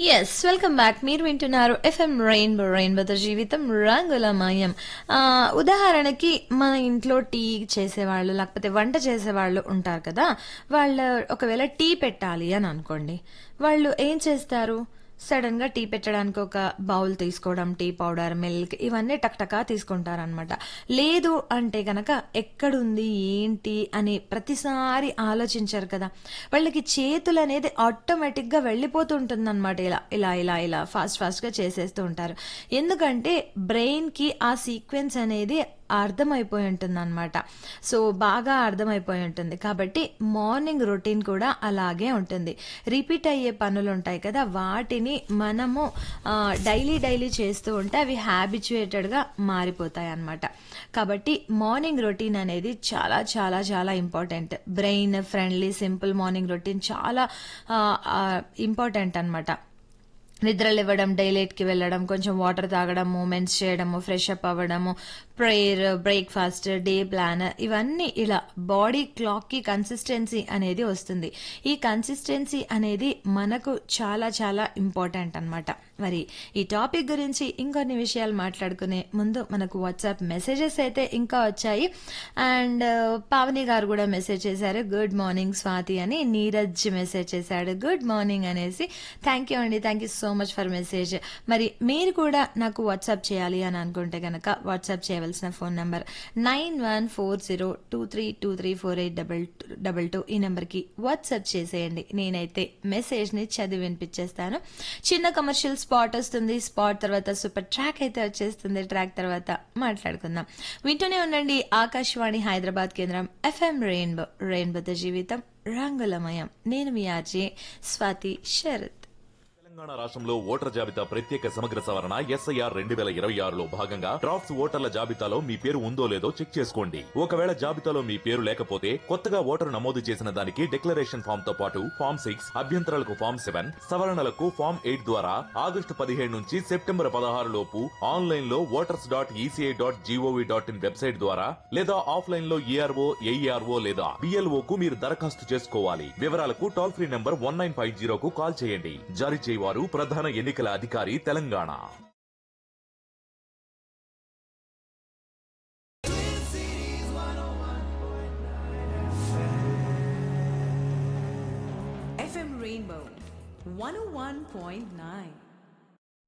Yes welcome back మీరు వింటున్నారు FM rainbow రెయిన్బోతో జీవితం రంగులమయం ఆ, ఉదాహరణకి మన ఇంట్లో టీ చేసేవాళ్ళు లేకపోతే వంట చేసేవాళ్ళు ఉంటారు కదా వాళ్ళు ఒకవేళ టీ పెట్టాలి అని అనుకోండి వాళ్ళు ఏం చేస్తారు సడన్ గా టీ పెట్టడానికి ఒక బౌల్ తీసుకోవడం టీ పౌడర్ మిల్క్ ఇవన్నీ టక్టకా తీసుకుంటారనమాట లేదు అంటే గనక ఎక్కడుంది ఏంటి అని ప్రతిసారి ఆలోచించారు కదా వాళ్ళకి చేతులు అనేది ఆటోమేటిక్ గా వెళ్ళిపోతుంటుంది అనమాట ఇలా ఇలా ఇలా ఇలా ఫాస్ట్ ఫాస్ట్ గా చేసేస్తూ ఉంటారు ఎందుకంటే బ్రెయిన్ కి ఆ సీక్వెన్స్ అనేది అర్థమైపోయి ఉంటుంది అనమాట సో బాగా అర్థమైపోయి ఉంటుంది కాబట్టి మార్నింగ్ రొటీన్ కూడా అలాగే ఉంటుంది రిపీట్ అయ్యే పనులు ఉంటాయి కదా వాటిని మనము డైలీ డైలీ చేస్తూ ఉంటే అవి హ్యాబిచుయేటెడ్గా మారిపోతాయి అన్నమాట కాబట్టి మార్నింగ్ రొటీన్ అనేది చాలా చాలా చాలా important brain friendly simple morning routine చాలా ఇంపార్టెంట్ అన్నమాట నిద్రలు ఇవ్వడం డైలైట్కి వెళ్ళడం కొంచెం వాటర్ తాగడం మూమెంట్స్ చేయడము ఫ్రెష్ అప్ అవ్వడము ప్రేయర్ బ్రేక్ఫాస్ట్ డే ప్లాన్ ఇవన్నీ ఇలా బాడీ క్లాక్కి కన్సిస్టెన్సీ అనేది వస్తుంది ఈ కన్సిస్టెన్సీ అనేది మనకు చాలా చాలా ఇంపార్టెంట్ అన్నమాట మరి ఈ టాపిక్ గురించి ఇంకొన్ని విషయాలు మాట్లాడుకునే ముందు మనకు వాట్సాప్ మెసేజెస్ అయితే ఇంకా వచ్చాయి అండ్ పావని గారు కూడా మెసేజ్ చేశారు గుడ్ మార్నింగ్ స్వాతి అని నీరజ్ మెసేజ్ చేశాడు గుడ్ మార్నింగ్ అనేసి థ్యాంక్ యూ అండి thank you so much for message మరి మీరు కూడా నాకు వాట్సాప్ చేయాలి అని అనుకుంటే కనుక వాట్సాప్ చేయవలసిన phone number nine one four zero two three two three four eight double double two ఈ నెంబర్కి వాట్సాప్ చేసేయండి నేనైతే మెసేజ్ని చదివి వినిపించేస్తాను చిన్న కమర్షియల్ స్పాట్ వస్తుంది స్పాట్ తర్వాత సూపర్ ట్రాక్ అయితే వచ్చేస్తుంది ట్రాక్ తర్వాత మాట్లాడుకుందాం వింటూనే ఉండండి ఆకాశవాణి హైదరాబాద్ కేంద్రం ఎఫ్ఎం రెయిన్బో రెయిన్బోతో జీవితం రంగులమయం నేను మీ ఆర్జే స్వాతి శరత్ తెలంగాణ రాష్ట్రంలో ఓటర్ జాబితా ప్రత్యేక సమగ్ర సవరణ ఎస్ఐఆర్ రెండు వేల ఇరవై ఆరులో భాగంగా డ్రాఫ్ట్స్ ఓటర్ల జాబితాలో మీ పేరు ఉందో లేదో చెక్ చేసుకోండి ఒకవేళ జాబితాలో మీ పేరు లేకపోతే కొత్తగా ఓటరు నమోదు చేసిన దానికి డిక్లరేషన్ ఫామ్ తో పాటు ఫామ్ సిక్స్ అభ్యంతరాలకు ఫామ్ సెవెన్ సవరణలకు ఫామ్ ఎయిట్ ద్వారా ఆగస్టు పదిహేడు నుంచి సెప్టెంబర్ పదహారు లోపు ఆన్లైన్ లో voters dot ECI dot GOV dot in website ద్వారా లేదా ఆఫ్లైన్ లో ఈఆర్ఓ ఏఈఆర్ఓ లేదా బిఎల్ఓ కు మీరు దరఖాస్తు చేసుకోవాలి వివరాలకు toll free number one nine five జీరోకు కాల్ చేయండి జారీ చేయవారు ప్రధాన ఎన్నికల అధికారి తెలంగాణ FM Rainbow 101.9.